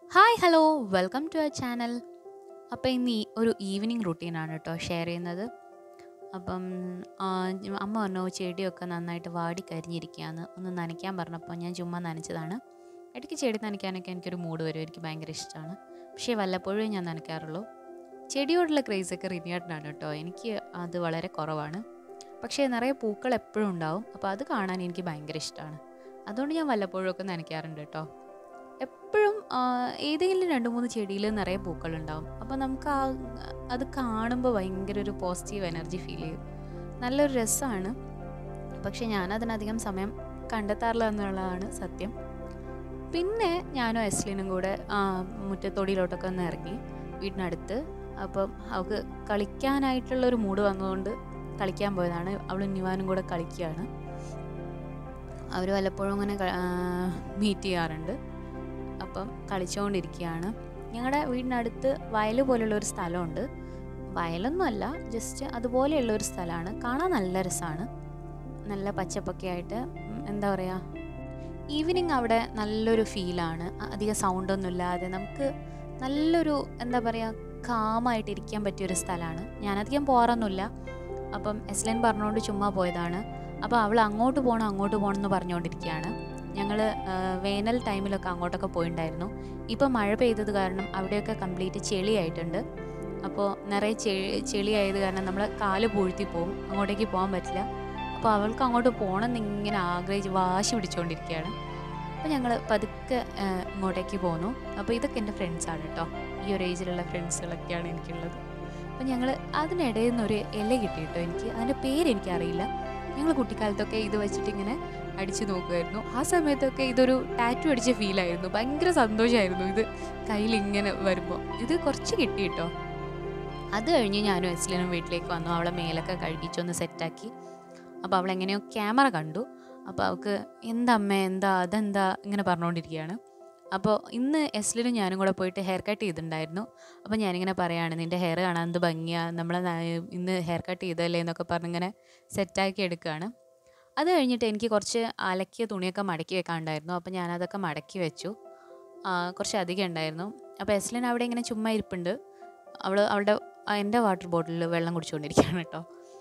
hi hello welcome to our channel അപ്പോൾ ഇന്ന് ഈ ഒരു ഈവനിങ് റുട്ടീനാണ് കേട്ടോ ഷെയർ ചെയ്യുന്നത് അപ്പം ആ, അമ്മ പറഞ്ഞു ചെടിയൊക്കെ നന്നായിട്ട് വാടി കരിഞ്ഞിരിക്കുകയാണ് ഒന്ന് നനയ്ക്കാൻ പറഞ്ഞപ്പോൾ ഞാൻ ചുമ്മാ നനച്ചതാണ് ഇടയ്ക്ക് ചെടി നനയ്ക്കാനൊക്കെ എനിക്കൊരു മൂഡ് വരും എനിക്ക് ഭയങ്കര ഇഷ്ടമാണ് പക്ഷേ വല്ലപ്പോഴും ഞാൻ നനയ്ക്കാറുള്ളൂ ചെടിയോടുള്ള ക്രേസൊക്കെ റിനിയാട്ടിനാണ് കേട്ടോ എനിക്ക് അത് വളരെ കുറവാണ് പക്ഷേ നിറയെ പൂക്കൾ എപ്പോഴും ഉണ്ടാവും അപ്പോൾ അത് കാണാൻ എനിക്ക് ഭയങ്കര ഇഷ്ടമാണ് അതുകൊണ്ട് ഞാൻ വല്ലപ്പോഴും ഒക്കെ നനയ്ക്കാറുണ്ട് കേട്ടോ എപ്പോഴും ആ, ഏതെങ്കിലും രണ്ട് മൂന്ന് ചെടിയിൽ നിറയെ പൂക്കളുണ്ടാവും അപ്പോൾ നമുക്ക് ആ അത് കാണുമ്പോൾ ഭയങ്കര ഒരു പോസിറ്റീവ് എനർജി ഫീൽ ചെയ്യും നല്ലൊരു രസമാണ് പക്ഷെ ഞാനതിനധികം സമയം കണ്ടെത്താറില്ല എന്നുള്ളതാണ് സത്യം പിന്നെ ഞാനും എസ്ലിനും കൂടെ ആ, മുറ്റത്തൊടിയിലോട്ടൊക്കെ ഒന്ന് ഇറങ്ങി വീടിനടുത്ത് അപ്പം അവൾക്ക് കളിക്കാനായിട്ടുള്ള ഒരു മൂഡ് വന്നതുകൊണ്ട് കളിക്കാൻ പോയതാണ് അവളും നിവാനും കൂടെ കളിക്കുകയാണ് അവർ വല്ലപ്പോഴും ഇങ്ങനെ മീറ്റ് ചെയ്യാറുണ്ട് അപ്പം കളിച്ചുകൊണ്ടിരിക്കുകയാണ് ഞങ്ങളുടെ വീടിനടുത്ത് വയൽ പോലുള്ള ഒരു സ്ഥലമുണ്ട് വയലൊന്നുമല്ല ജസ്റ്റ് അതുപോലെയുള്ള ഒരു സ്ഥലമാണ് കാണാൻ നല്ല രസമാണ് നല്ല പച്ചപ്പൊക്കെ ആയിട്ട് ഉം, എന്താ പറയുക ഈവനിങ് അവിടെ നല്ലൊരു ഫീലാണ് അധികം സൗണ്ടൊന്നും ഇല്ലാതെ നമുക്ക് നല്ലൊരു എന്താ പറയുക കാമായിട്ട് ഇരിക്കാൻ പറ്റിയൊരു സ്ഥലമാണ് ഞാനധികം പോകാറൊന്നുമില്ല അപ്പം എസ്ലൻ പറഞ്ഞുകൊണ്ട് ചുമ്മാ പോയതാണ് അപ്പോൾ അവൾ അങ്ങോട്ട് പോകണം അങ്ങോട്ട് പോകണം എന്ന് പറഞ്ഞുകൊണ്ടിരിക്കുകയാണ് ഞങ്ങൾ വേനൽ ടൈമിലൊക്കെ അങ്ങോട്ടൊക്കെ പോയിണ്ടായിരുന്നു ഇപ്പോൾ മഴ പെയ്തത് കാരണം അവിടെയൊക്കെ കംപ്ലീറ്റ് ചെളിയായിട്ടുണ്ട് അപ്പോൾ നിറയെ ചെളി ചെളിയായത് കാരണം നമ്മൾ കാല് പൂഴ്ത്തി പോകും അങ്ങോട്ടേക്ക് പോകാൻ പറ്റില്ല അപ്പോൾ അവൾക്ക് അങ്ങോട്ട് പോകണം എന്നിങ്ങനെ ആഗ്രഹിച്ച് വാശി പിടിച്ചുകൊണ്ടിരിക്കുകയാണ് അപ്പോൾ ഞങ്ങൾ പതുക്കെ ആ, ഇങ്ങോട്ടേക്ക് പോന്നു അപ്പോൾ ഇതൊക്കെ എൻ്റെ ഫ്രണ്ട്സാണ് കേട്ടോ ഈ ഒരു ഏജിലുള്ള ഫ്രണ്ട്സുകളൊക്കെയാണ് എനിക്കുള്ളത് അപ്പോൾ ഞങ്ങൾ അതിനിടയിൽ നിന്ന് ഒരു ഇല കിട്ടി കേട്ടോ എനിക്ക് അതിൻ്റെ പേര് എനിക്കറിയില്ല ഞങ്ങൾ കുട്ടിക്കാലത്തൊക്കെ ഇത് വെച്ചിട്ട് ഇങ്ങനെ അടിച്ചു നോക്കുമായിരുന്നു ആ സമയത്തൊക്കെ ഇതൊരു ടാറ്റു അടിച്ച ഫീലായിരുന്നു ഭയങ്കര സന്തോഷമായിരുന്നു ഇത് കയ്യിൽ ഇങ്ങനെ വരുമ്പോൾ ഇത് കുറച്ച് കിട്ടി കേട്ടോ അത് കഴിഞ്ഞ് ഞാനും എസ്ലിനും വീട്ടിലേക്ക് വന്നു അവളെ മേലൊക്കെ കഴുകിച്ചൊന്ന് സെറ്റാക്കി അപ്പോൾ അവൾ എങ്ങനെയോ ക്യാമറ കണ്ടു അപ്പോൾ അവൾക്ക് എന്താ അമ്മ എന്താ അതെന്താ ഇങ്ങനെ പറഞ്ഞുകൊണ്ടിരിക്കുകയാണ് അപ്പോൾ ഇന്ന് എസ്ലിനും ഞാനും കൂടെ പോയിട്ട് ഹെയർ കട്ട് ചെയ്തിട്ടുണ്ടായിരുന്നു അപ്പോൾ ഞാനിങ്ങനെ പറയാണ് നിൻ്റെ ഹെയർ കാണാൻ എന്ത് ഭംഗിയാണ് നമ്മൾ ഇന്ന് ഹെയർ കട്ട് ചെയ്തല്ലേ എന്നൊക്കെ പറഞ്ഞിങ്ങനെ സെറ്റാക്കി എടുക്കുകയാണ് അത് കഴിഞ്ഞിട്ട് എനിക്ക് കുറച്ച് അലക്കിയ തുണിയൊക്കെ മടക്കി വെക്കാനുണ്ടായിരുന്നു അപ്പോൾ ഞാനതൊക്കെ മടക്കി വെച്ചു ആ, കുറച്ച് അധികം ഉണ്ടായിരുന്നു അപ്പോൾ എസ്ലിൻ അവിടെ ഇങ്ങനെ ചുമ്മാ ഇരിപ്പുണ്ട് അവൾ അവളുടെ ആ, എൻ്റെ വാട്ടർ ബോട്ടിലിൽ വെള്ളം കുടിച്ചുകൊണ്ടിരിക്കുകയാണ് കേട്ടോ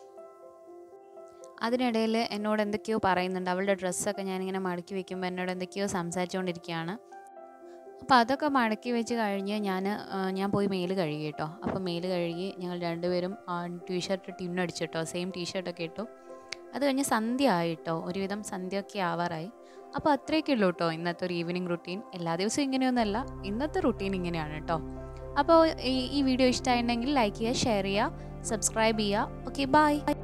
അതിനിടയിൽ എന്നോട് എന്തൊക്കെയോ പറയുന്നുണ്ട് അവളുടെ ഡ്രസ്സൊക്കെ ഞാനിങ്ങനെ മടക്കി വെക്കുമ്പോൾ എന്നോട് എന്തൊക്കെയോ സംസാരിച്ചുകൊണ്ടിരിക്കുകയാണ് അപ്പോൾ അതൊക്കെ മടക്കി വെച്ച് കഴിഞ്ഞ് ഞാൻ ഞാൻ പോയി മേല് കഴുകി കേട്ടോ അപ്പോൾ മേല് കഴുകി ഞങ്ങൾ രണ്ടുപേരും ടീഷർട്ട് ടിന്നടിച്ചു കേട്ടോ സെയിം ടീഷർട്ടൊക്കെ ഇട്ടു അത് കഴിഞ്ഞ് സന്ധ്യ ആയി കേട്ടോ ഒരുവിധം സന്ധ്യയൊക്കെ ആവാറായി അപ്പോൾ അത്രയൊക്കെ ഉള്ളൂ കേട്ടോ ഇന്നത്തെ ഒരു ഈവനിങ് റുട്ടീൻ എല്ലാ ദിവസവും ഇങ്ങനെയൊന്നുമല്ല ഇന്നത്തെ റുട്ടീൻ ഇങ്ങനെയാണ് കേട്ടോ അപ്പോൾ ഈ ഈ വീഡിയോ ഇഷ്ടമായിട്ടുണ്ടെങ്കിൽ ലൈക്ക് ചെയ്യുക ഷെയർ ചെയ്യുക സബ്സ്ക്രൈബ് ചെയ്യുക ഓക്കെ ബൈ